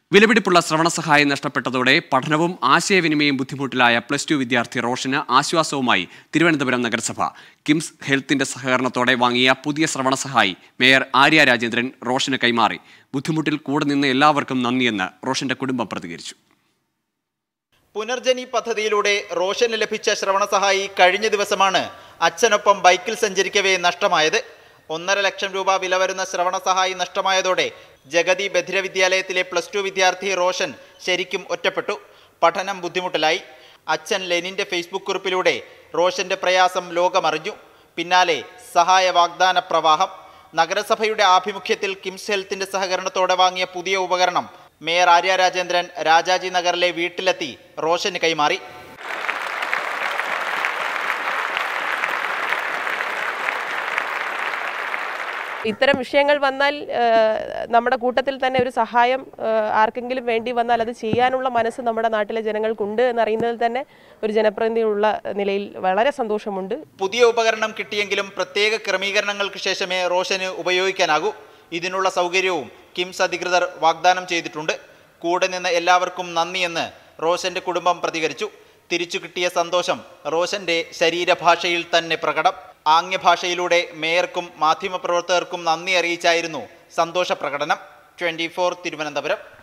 വിലപിടിപ്പുള്ള ശ്രവണ സഹായം നഷ്ടപ്പെട്ടതോടെ പഠനവും ആശയവിനിമയം ബുദ്ധിമുട്ടിലായ പ്ലസ് ടു വിദ്യാർത്ഥി റോഷന് ആശ്വാസവുമായി തിരുവനന്തപുരം നഗരസഭ കിംസ് ഹെൽത്തിന്റെ സഹകരണത്തോടെ വാങ്ങിയ പുതിയ ശ്രവണ സഹായി മേയർ ആര്യ രാജേന്ദ്രൻ റോഷന് കൈമാറി ബുദ്ധിമുട്ടിൽ കൂടെ നിന്ന് എല്ലാവർക്കും നന്ദിയെന്ന് റോഷന്റെ കുടുംബം പ്രതികരിച്ചു പുനർജനി പദ്ധതിയിലൂടെ റോഷന് ലഭിച്ച ശ്രവണ സഹായി കഴിഞ്ഞ ദിവസമാണ് അച്ഛനൊപ്പം ബൈക്കിൽ സഞ്ചരിക്കവേ നഷ്ടമായത് ഒന്നര ലക്ഷം രൂപ വില വരുന്ന ശ്രവണ സഹായി നഷ്ടമായതോടെ ജഗതി ബധിര വിദ്യാലയത്തിലെ പ്ലസ് ടു വിദ്യാർത്ഥി റോഷൻ ശരിക്കും ഒറ്റപ്പെട്ടു പഠനം ബുദ്ധിമുട്ടിലായി അച്ഛൻ ലെനിന്റെ ഫേസ്ബുക്ക് കുറിപ്പിലൂടെ റോഷന്റെ പ്രയാസം ലോകമറിഞ്ഞു പിന്നാലെ സഹായ വാഗ്ദാന പ്രവാഹം നഗരസഭയുടെ ആഭിമുഖ്യത്തിൽ കിംസ് ഹെൽത്തിന്റെ സഹകരണത്തോടെ വാങ്ങിയ പുതിയ ഉപകരണം മേയർ ആര്യ രാജേന്ദ്രൻ രാജാജി നഗറിലെ വീട്ടിലെത്തി റോഷന് കൈമാറി ഇത്തരം വിഷയങ്ങൾ വന്നാൽ ഏഹ്, നമ്മുടെ കൂട്ടത്തിൽ തന്നെ ഒരു സഹായം ഏഹ്, ആർക്കെങ്കിലും വേണ്ടി വന്നാൽ അത് ചെയ്യാനുള്ള മനസ്സ് നമ്മുടെ നാട്ടിലെ ജനങ്ങൾക്കുണ്ട് എന്നറിയുന്നതിൽ തന്നെ ഒരു ജനപ്രതിനിധിയുള്ള നിലയിൽ വളരെ സന്തോഷമുണ്ട് പുതിയ ഉപകരണം കിട്ടിയെങ്കിലും പ്രത്യേക ക്രമീകരണങ്ങൾക്ക് ശേഷമേ റോഷന് ഉപയോഗിക്കാനാകൂ ഇതിനുള്ള സൗകര്യവും കിംസ് അധികൃതർ വാഗ്ദാനം ചെയ്തിട്ടുണ്ട് കൂടെ നിന്ന് എല്ലാവർക്കും നന്ദിയെന്ന് റോഷന്റെ കുടുംബം പ്രതികരിച്ചു തിരിച്ചു കിട്ടിയ സന്തോഷം റോഷന്റെ ശരീരഭാഷയിൽ തന്നെ പ്രകടം ആംഗ്യഭാഷയിലൂടെ മേയർക്കും മാധ്യമപ്രവർത്തകർക്കും നന്ദി അറിയിച്ചായിരുന്നു സന്തോഷ പ്രകടനം ട്വന്റി തിരുവനന്തപുരം